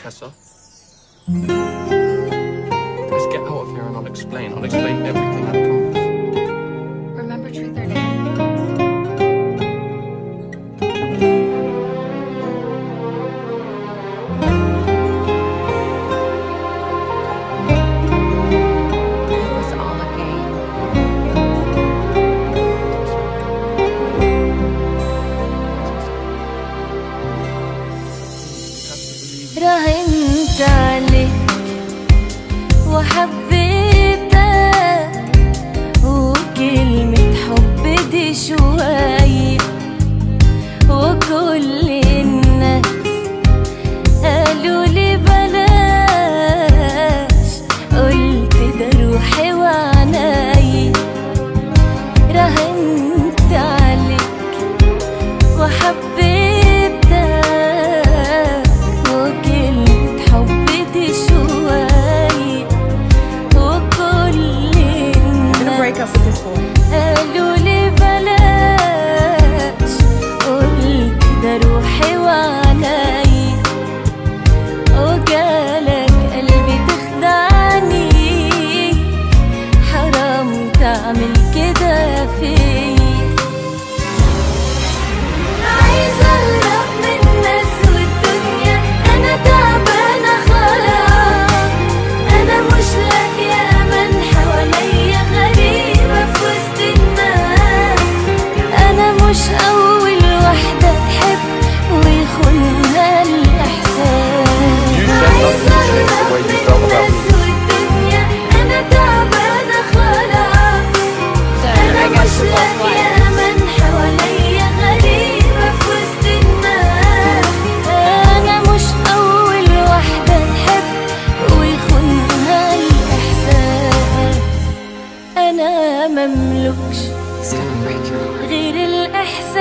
Tessa. Let's get out of here and I'll explain. I'll explain everything, I promise. Remember truth or dare? It was all a game. راهنت عليك وحبيتك وكلمة حب دي شوية وكل الناس قالوا لي بلاش قلت ده روحي وعناي راهنت عليك وحبيتك وكلمة حب دي شوية وكل الناس break up with this boy. قالوا لي بلاش قلت ده روحي وعناي وجالك قلبي تخدعني حرام تعمل كده فيا عايزة أهرب من الناس والدنيا أنا تعبانة خلاص أنا مش لاقية أمان حواليا غريبة في وسط الناس أنا مش أول واحدة تحب ويخونها الإحساس You said عايزة nothing changed the way you أهرب felt من about الناس me. والدنيا أنا تعبانة خلاص أنا مش لاقية أمان حواليا غريبة في وسط الناس أنا مش أول واحدة تحب ويخونها الإحساس أنا مملكش غير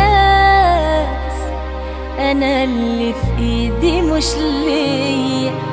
الإحساس أنا اللي في إيدي مش ليا